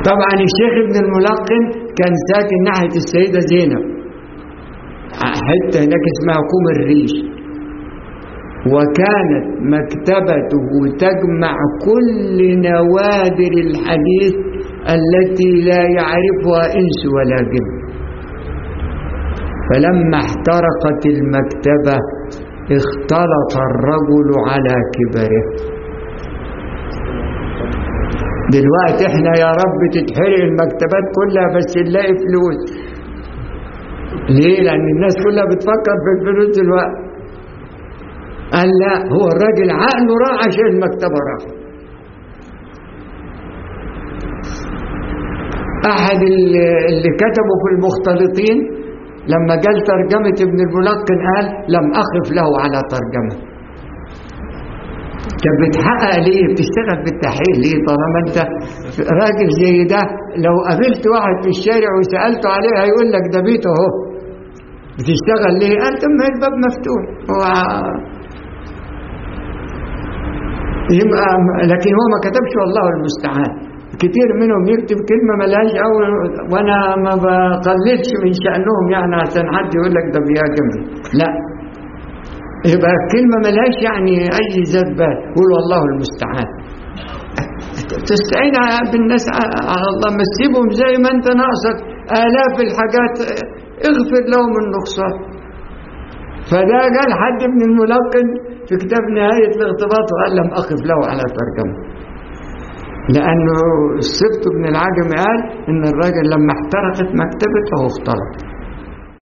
طبعا الشيخ ابن الملقن كان ساكن ناحية السيدة زينب حتة هناك اسمها كوم الريش وكانت مكتبته تجمع كل نوادر الحديث التي لا يعرفها إنس ولا جن فلما احترقت المكتبة اختلط الرجل على كبره دلوقتي احنا يا رب تتحرق المكتبات كلها بس نلاقي فلوس ليه لان الناس كلها بتفكر في الفلوس دلوقتي قال لا هو الراجل عقله راح عشان المكتبه راح احد اللي كتبوا في المختلطين لما قال ترجمه ابن الملقن قال لم اخف له على ترجمه طب بتحقق ليه بتشتغل بالتحقيق ليه طالما انت راجل زي ده لو قابلت واحد في الشارع وسالته عليه هيقول لك ده بيته اهو بتشتغل ليه قال طب ما الباب مفتوح هو يبقى لكن هو ما كتبش والله المستعان كتير منهم يكتب كلمه ملهاش اول وانا ما بقللش من شانهم يعني عشان حد يقول لك ده بيهاجمني لا يبقى الكلمة ملهاش يعني أي ذات بال قول والله المستعان تستعين بالناس على الله ما تسيبهم زي ما أنت ناقصك آلاف الحاجات اغفر لهم النقصان فده قال حد من الملقن في كتاب نهاية الاغتباط وقال لم أقف له على ترجمة لأنه السبت بن العجم قال إن الراجل لما احترقت مكتبته اختلط